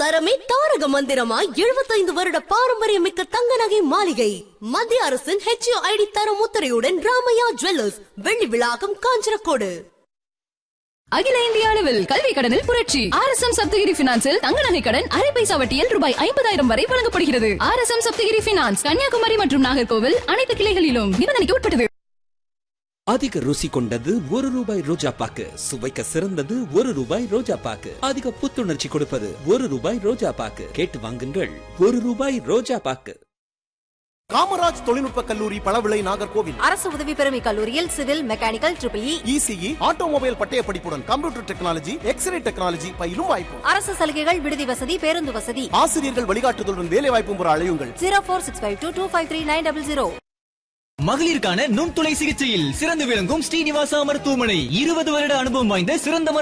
தரமே தாரக மந்திரமாய் எழுபத்தைந்து வருட பாரம்பரியமிக்க தங்க நகை மாளிகை மத்திய அரசின் ஹெச்ஓ ஐடி தரம் முத்திரையுடன் ராமையா ஜுவல்லர்ஸ் வெள்ளி விழாக்கம் காஞ்சனக்கோடு அகில இந்திய அளவில் கல்வி கடனில் புரட்சி ஆர் எஸ் எம் சப்தகிரி பினான்சில் தங்க நகை கடன் அரை பைசா வட்டியில் ரூபாய் ஐம்பதாயிரம் வரை வழங்கப்படுகிறது R S M Sapthagiri finance Kanyakumari மற்றும் நாகர்கோவில் அனைத்து கிளைகளிலும் நிபந்தனைக்கு உட்பட்டது அதிக ருசி கொண்டது ஒரு ரூபாய் ரோஜா பாக்கு சுவைக்க சிறந்தது ஒரு ரூபாய் ரோஜா பாக்கு அதிக புத்துணர்ச்சி கொடுப்பது ஒரு ரூபாய் ரோஜா பாக்கு கேட்டு வாங்குங்கள் ஒரு ரூபாய் ரோஜா பாக்கு காமராஜ் தொழில்நுட்ப கல்லூரி பழவிளை நாகர்கோவில் அரசு உதவி பெறும் இக்கல்லூரியில் civil mechanical triple E ECE automobile பட்டய படிப்புடன் கம்ப்யூட்டர் டெக்னாலஜி எக்ஸ்ரே டெக்னாலஜி பயிலும் வாய்ப்பு அரசு சலுகைகள் விடுதி வசதி பேருந்து வசதி ஆசிரியர்கள் வழிகாட்டுதலுடன் வேலை வாய்ப்பும் பெற அழையுங்கள் zero four six five two two five three nine double zero மகளிருக்கான நுண்துளை சிகிச்சையில் சிறந்து விளங்கும் ஸ்ரீனிவாசா மருத்துவமனை இருபது வருட அனுபவம் வாய்ந்த சிறந்த